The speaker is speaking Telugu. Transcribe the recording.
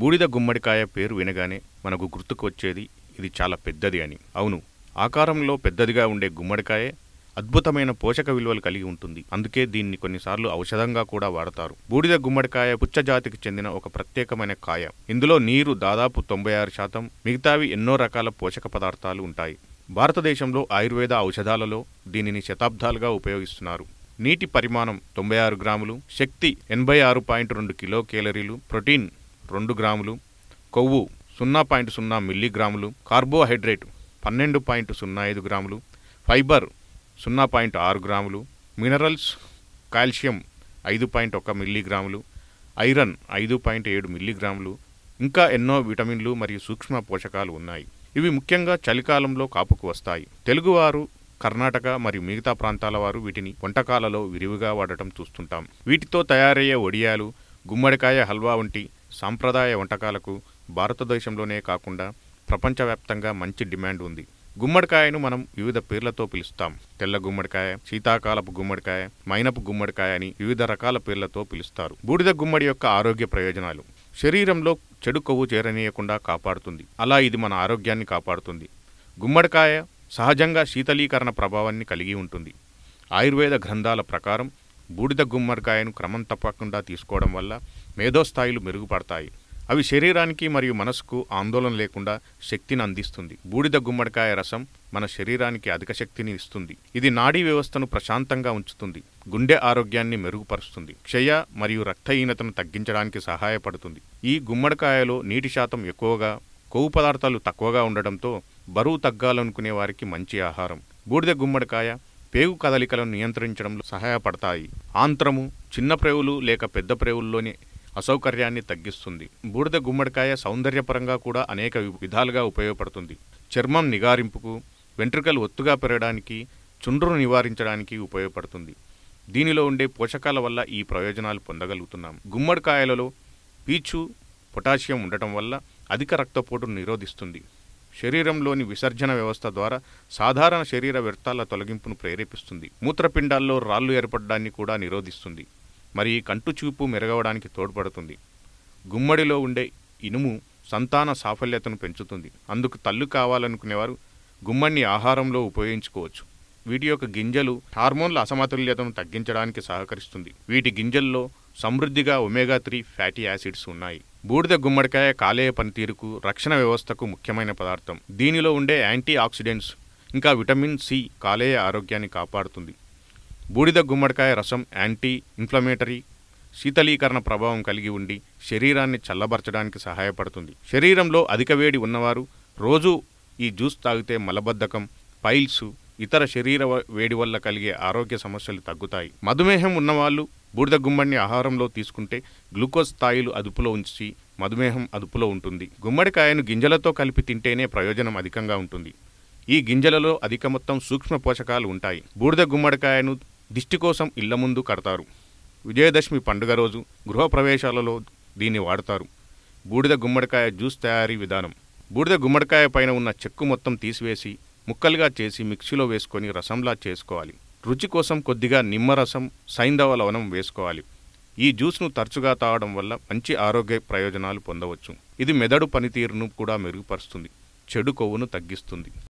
బూడిద గుమ్మడికాయ పేరు వినగానే మనకు గుర్తుకు వచ్చేది ఇది చాలా పెద్దది అని అవును ఆకారంలో పెద్దదిగా ఉండే గుమ్మడికాయ అద్భుతమైన పోషక విలువలు కలిగి ఉంటుంది అందుకే దీన్ని కొన్నిసార్లు ఔషధంగా కూడా వాడతారు బూడిద గుమ్మడికాయ పుచ్చ జాతికి చెందిన ఒక ప్రత్యేకమైన కాయ ఇందులో నీరు దాదాపు తొంభై ఆరు శాతం మిగతావి ఎన్నో రకాల పోషక పదార్థాలు ఉంటాయి భారతదేశంలో ఆయుర్వేద ఔషధాలలో దీనిని శతాబ్దాలుగా ఉపయోగిస్తున్నారు నీటి పరిమాణం తొంభై ఆరు గ్రాములు శక్తి ఎనభై ఆరు పాయింట్ రెండు కిలో కేలరీలు ప్రోటీన్ రెండు గ్రాములు కొవ్వు సున్నా పాయింట్ సున్నా మిల్లీగ్రాములు కార్బోహైడ్రేట్ పన్నెండు పాయింట్ సున్నా ఐదు గ్రాములు ఫైబర్ సున్నా పాయింట్ ఆరు గ్రాములు మినరల్స్ కాల్షియం ఐదు పాయింట్ ఒక మిల్లీగ్రాములు ఐరన్ ఐదు పాయింట్ ఏడు మిల్లీగ్రాములు ఇంకా ఎన్నో విటమిన్లు మరియు సూక్ష్మ పోషకాలు ఉన్నాయి ఇవి ముఖ్యంగా చలికాలంలో కాపుకు వస్తాయి తెలుగువారు కర్ణాటక మరియు మిగతా ప్రాంతాల వారు వీటిని వంటకాలలో విరివిగా వాడటం చూస్తుంటాం వీటితో తయారయ్యే వడియాలు గుమ్మడికాయ హల్వా వంటి సాంప్రదాయ వంటకాలకు భారతదేశంలోనే కాకుండా ప్రపంచవ్యాప్తంగా మంచి డిమాండ్ ఉంది గుమ్మడికాయను మనం వివిధ పేర్లతో పిలుస్తాం తెల్ల గుమ్మడికాయ శీతాకాలపు గుమ్మడికాయ మైనపు గుమ్మడికాయ అని వివిధ రకాల పేర్లతో పిలుస్తారు బూడిద గుమ్మడి యొక్క ఆరోగ్య ప్రయోజనాలు శరీరంలో చెడు కొవ్వు చేరనీయకుండా కాపాడుతుంది అలా ఇది మన ఆరోగ్యాన్ని కాపాడుతుంది గుమ్మడికాయ సహజంగా శీతలీకరణ ప్రభావాన్ని కలిగి ఉంటుంది ఆయుర్వేద గ్రంథాల ప్రకారం బూడిద గుమ్మడికాయను క్రమం తప్పకుండా తీసుకోవడం వల్ల మేధోస్థాయిలు మెరుగుపడతాయి అవి శరీరానికి మరియు మనసుకు ఆందోళన లేకుండా శక్తిని అందిస్తుంది బూడిద గుమ్మడికాయ రసం మన శరీరానికి అధిక శక్తిని ఇస్తుంది ఇది నాడీ వ్యవస్థను ప్రశాంతంగా ఉంచుతుంది గుండె ఆరోగ్యాన్ని మెరుగుపరుస్తుంది క్షయ మరియు రక్తహీనతను తగ్గించడానికి సహాయపడుతుంది ఈ గుమ్మడికాయలో నీటి శాతం ఎక్కువగా కొవ్వు పదార్థాలు తక్కువగా ఉండడంతో బరువు తగ్గాలనుకునే వారికి మంచి ఆహారం బూడిద గుమ్మడికాయ పేగు కదలికలను నియంత్రించడంలో సహాయపడతాయి ఆంత్రము చిన్న ప్రేవులు లేక పెద్ద ప్రేవుల్లోని అసౌకర్యాన్ని తగ్గిస్తుంది బూడిద గుమ్మడికాయ సౌందర్యపరంగా కూడా అనేక విధాలుగా ఉపయోగపడుతుంది చర్మం నిగారింపుకు వెంట్రుకలు ఒత్తుగా పెరగడానికి చుండ్రును నివారించడానికి ఉపయోగపడుతుంది దీనిలో ఉండే పోషకాల వల్ల ఈ ప్రయోజనాలు పొందగలుగుతున్నాం గుమ్మడికాయలలో పీచు పొటాషియం ఉండటం వల్ల అధిక రక్తపోటును నిరోధిస్తుంది శరీరంలోని విసర్జన వ్యవస్థ ద్వారా సాధారణ శరీర వ్యర్థాల తొలగింపును ప్రేరేపిస్తుంది మూత్రపిండాల్లో రాళ్ళు ఏర్పడడాన్ని కూడా నిరోధిస్తుంది మరి కంటు చూపు మెరగవడానికి తోడ్పడుతుంది గుమ్మడిలో ఉండే ఇనుము సంతాన సాఫల్యతను పెంచుతుంది అందుకు తల్లు కావాలనుకునేవారు గుమ్మడిని ఆహారంలో ఉపయోగించుకోవచ్చు వీటి యొక్క గింజలు హార్మోన్ల అసమతుల్యతను తగ్గించడానికి సహకరిస్తుంది వీటి గింజల్లో సమృద్ధిగా ఒమేగా త్రీ ఫ్యాటీ యాసిడ్స్ ఉన్నాయి బూడిద గుమ్మడికాయ కాలేయ పనితీరుకు రక్షణ వ్యవస్థకు ముఖ్యమైన పదార్థం దీనిలో ఉండే యాంటీ ఆక్సిడెంట్స్ ఇంకా విటమిన్ సి కాలేయ ఆరోగ్యాన్ని కాపాడుతుంది బూడిద గుమ్మడికాయ రసం యాంటీ ఇన్ఫ్లమేటరీ శీతలీకరణ ప్రభావం కలిగి ఉండి శరీరాన్ని చల్లబరచడానికి సహాయపడుతుంది శరీరంలో అధిక వేడి ఉన్నవారు రోజు ఈ జ్యూస్ తాగితే మలబద్ధకం పైల్స్ ఇతర శరీర వ- వేడి వల్ల కలిగే ఆరోగ్య సమస్యలు తగ్గుతాయి మధుమేహం ఉన్నవాళ్ళు బూడిద గుమ్మడిని ఆహారంలో తీసుకుంటే గ్లూకోజ్ స్థాయిలు అదుపులో ఉంచి మధుమేహం అదుపులో ఉంటుంది గుమ్మడికాయను గింజలతో కలిపి తింటేనే ప్రయోజనం అధికంగా ఉంటుంది ఈ గింజలలో అధిక మొత్తం సూక్ష్మ పోషకాలు ఉంటాయి బూడిద గుమ్మడికాయను దిష్టి కోసం ఇళ్ల ముందు కడతారు విజయదశమి పండుగ రోజు గృహప్రవేశాలలో దీన్ని వాడతారు బూడిద గుమ్మడికాయ జ్యూస్ తయారీ విధానం బూడిద గుమ్మడికాయ పైన ఉన్న చెక్కు మొత్తం తీసివేసి ముక్కలుగా చేసి మిక్సీలో వేసుకొని రసంలా చేసుకోవాలి రుచి కోసం కొద్దిగా నిమ్మరసం సైంధవ లవణం వేసుకోవాలి ఈ జ్యూస్ను తరచుగా తాగడం వల్ల మంచి ఆరోగ్య ప్రయోజనాలు పొందవచ్చు ఇది మెదడు పనితీరును కూడా మెరుగుపరుస్తుంది చెడు కొవ్వును తగ్గిస్తుంది